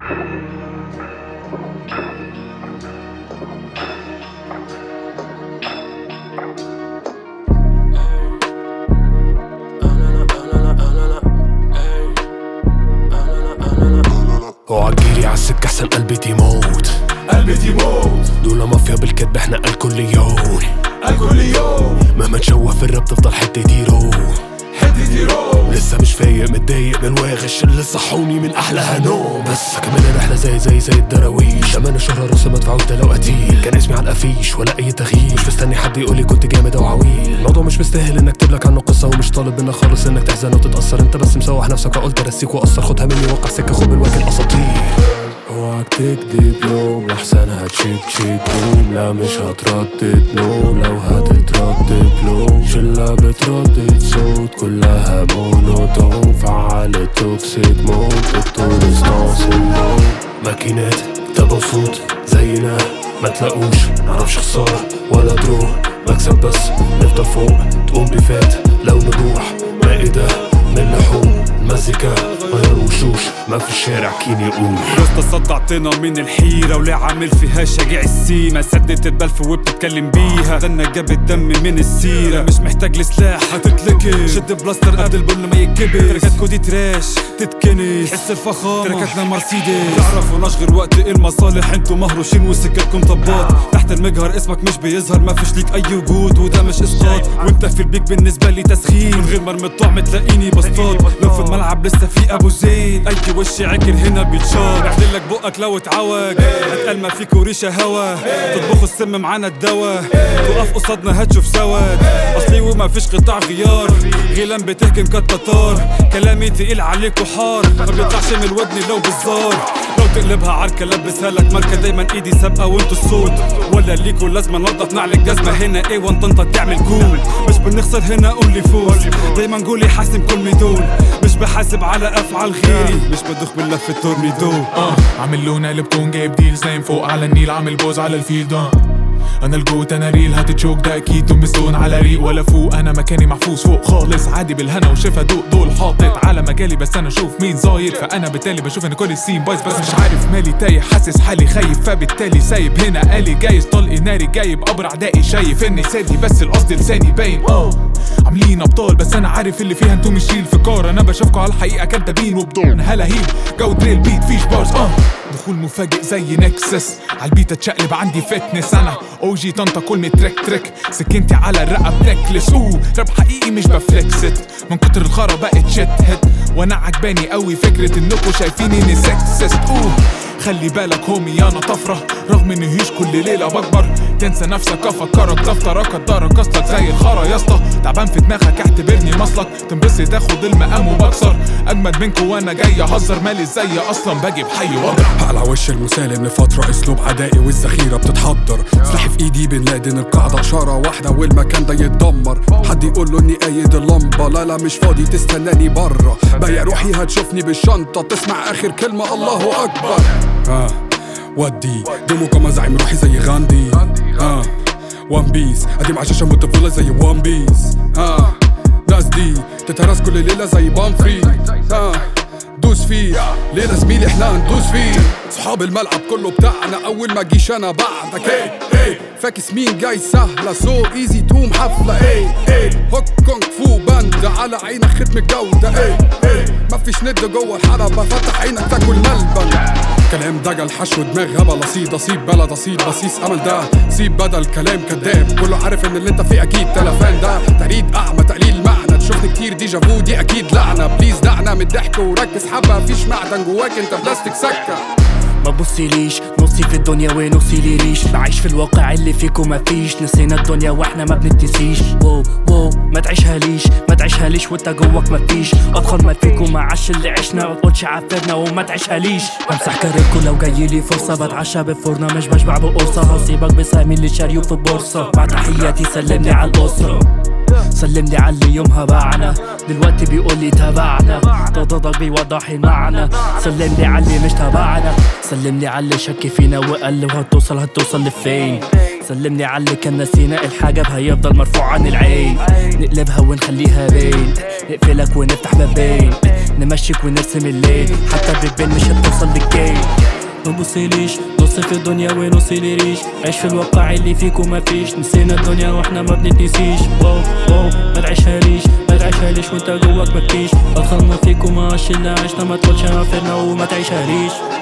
وعجيلي عالسكة احسن قلبي تموت قلبي تيموت دول مافيا بالكدب احنا الكل يوم كل يوم مهما تشوه في الراب تفضل حتتي رو حتتي روم لسه مش فايق متضايق من واغش اللي صحوني من احلى نوم بس كمان الرحله زي زي زي الدراويش امان الشهره راس مدفع ده لو قتيل كان اسمي على القفيش ولا اي تغيير مش مستني حد يقول لي كنت جامد او عويل الموضوع مش مستاهل انك اكتب لك عنه قصه ومش طالب منك خالص انك تحزن وتتاثر انت بس مسوح نفسك وقلت ارسيك واثر خدها مني وقع سكه خد بالوجه الاساطير اوعك تكدب يوم لحسن هتشيك شيك بوم لا مش هتردد نوم لو هتتردد لوم شلة بتردد صوت كلها مونوتون فعال التوكسيك مود دكتور ستانسيندروم ماكينات تبقى صوت زينا ما تلاقوش نعرفش خسارة ولا دروح مكسب بس نفضل فوق تقوم بفات لو نروح مائدة من لحوم المزيكا غير وشوش ما في الشارع كين يقول بس صدعتنا من الحيرة وليه عامل فيها شجاع السيمة سدت البلف وبتتكلم بيها استنى جاب الدم من السيرة مش محتاج لسلاح هتتلكم شد بلاستر قبل البن ما يتكبس تركاتكو دي تراش تتكنس تحس الفخامة تركاتنا مرسيدس تعرفوناش غير وقت المصالح انتوا مهروشين وسكتكم طبات تحت المجهر اسمك مش بيظهر ما فيش ليك اي وجود وده مش اسقاط وانت في البيك بالنسبة لي تسخين من غير مرمي الطعم تلاقيني بسطات لو في الملعب لسه في ابو زيد اي وش عكر هنا بيتشار اعدلك بقك لو اتعوج اتقل ما فيك وريشه هوا تطبخوا السم معانا الدوا تقف قصادنا هتشوف سواد اصلي وما فيش قطاع غيار غيلان بتهجم كالتتار كلامي تقيل عليك وحار ما بيطلعش من الودن لو بالزار لو تقلبها عركة لبسها لك ماركة دايما ايدي سابقة وانتوا الصوت ولا ليكوا لازم نضف نعل الجزمة هنا ايه وانت انت تعمل كول مش بنخسر هنا قول لي فوز دايما قولي حاسم كل ميدون مش بحاسب على افعال غيري مش بدوخ باللف التورنيدو اه عامل لون قلب كون جايب ديلز نايم فوق على النيل عامل بوز على الفيلد اه انا الجوت انا ريل هتتشوك ده اكيد دول مستون على ريق ولا فوق انا مكاني محفوظ فوق خالص عادي بالهنا وشفا دوق دول حاطط على مجالي بس انا اشوف مين زايد فانا بالتالي بشوف ان كل السين بايظ بس مش عارف مالي تايه حاسس حالي خايف فبالتالي سايب هنا قالي جايز طلق ناري جايب قبر اعدائي شايف اني سادي بس القصد لساني باين اه عاملين ابطال بس انا عارف اللي فيها انتوا مش ريل في كار انا بشوفكوا على الحقيقه كدابين وبدون هلاهيل جو دريل بيت فيش بارز اه دخول مفاجئ زي نكسس عالبيت اتشقلب عندي فتنس انا او جي طنطا كل تريك تريك سكنتي على الرقب نكلس اوه راب حقيقي مش بفلكست من كتر الخرا بقت شت هيد وانا عجباني قوي فكره انكم شايفين اني سكسست اوه خلي بالك هومي انا طفره رغم اني هيش كل ليله بكبر تنسى نفسك افكرك دفترك اتدرك اصلك زي الخرا يا اسطى تعبان في دماغك اعتبرني مصلك تنبسط تاخد المقام وبكسر اجمد منكم وانا جاي اهزر مالي زي اصلا باجي بحي واضرب على وش المسالم لفترة اسلوب عدائي والذخيرة بتتحضر سلاحي في ايدي بن لادن القاعدة اشارة واحدة والمكان ده يتدمر حد يقول له اني قايد اللمبة لا لا مش فاضي تستناني برا بايع روحي هتشوفني بالشنطة تسمع اخر كلمة الله اكبر اه ودي دمه كما زعيم روحي زي غاندي اه وان بيس قديم عشاشة متفولة زي وان بيس اه ناس دي تتهرس كل ليلة زي بامفري اه دوس فيه ليلة زميلي احنا هندوس فيه صحاب الملعب كله بتاعنا اول ما جيش انا بعدك ايه ايه فاكس مين جاي سهلة سو ايزي توم حفلة ايه ايه هوك كونغ فو باند على عينك ختم الجودة ايه ايه مفيش ند جوه الحلبة فتح عينك تاكل ملبن كلام دجل حشو دماغ هبل اصيد اصيب بلد اصيد بصيص امل ده سيب بدل كلام كداب كله عارف ان اللي انت فيه اكيد تلفان ده تقليد اعمى تقليل معنى تشوفني كتير ديجا فو دي اكيد لعنه بليز دعنا من الضحك وركز حبه مفيش معدن جواك انت بلاستيك سكه ما تبصيليش نصي في الدنيا ونصي لي ريش بعيش في الواقع اللي فيكو مفيش نسينا الدنيا واحنا ما بنتنسيش واو واو ما تعيشها ليش ما تعيشها ليش وانت جواك مفيش اضخم ما فيكو ما عاش اللي عشنا ما تقولش عفرنا وما تعيشها ليش بمسح كاريركو لو جايلي فرصة بتعشى بفرنة مش بشبع بقرصة هصيبك بسامي اللي شاريه في البورصة مع تحياتي سلمني على الأسرة سلمني على اللي يومها باعنا دلوقتي بيقول لي تابعنا ضدك بيوضح المعنى سلمني على اللي مش تابعنا سلمني على اللي شك فينا وقال لي هتوصل هتوصل لفين سلمني على اللي كان نسينا الحاجة هيفضل مرفوع عن العين نقلبها ونخليها بين نقفلك ونفتح بابين نمشيك ونرسم الليل حتى بالبين مش هتوصل للجيل ما بصيليش نصي في الدنيا ونصي لي ريش عيش في الواقع اللي فيك وما فيش نسينا الدنيا واحنا ما بنتنسيش واو واو ما تعيشها ليش ما تعيشها ليش وانت جواك مفيش اطخلنا فيك وما عاش اللي عشنا ما تقولش عافرنا وما تعيشها ليش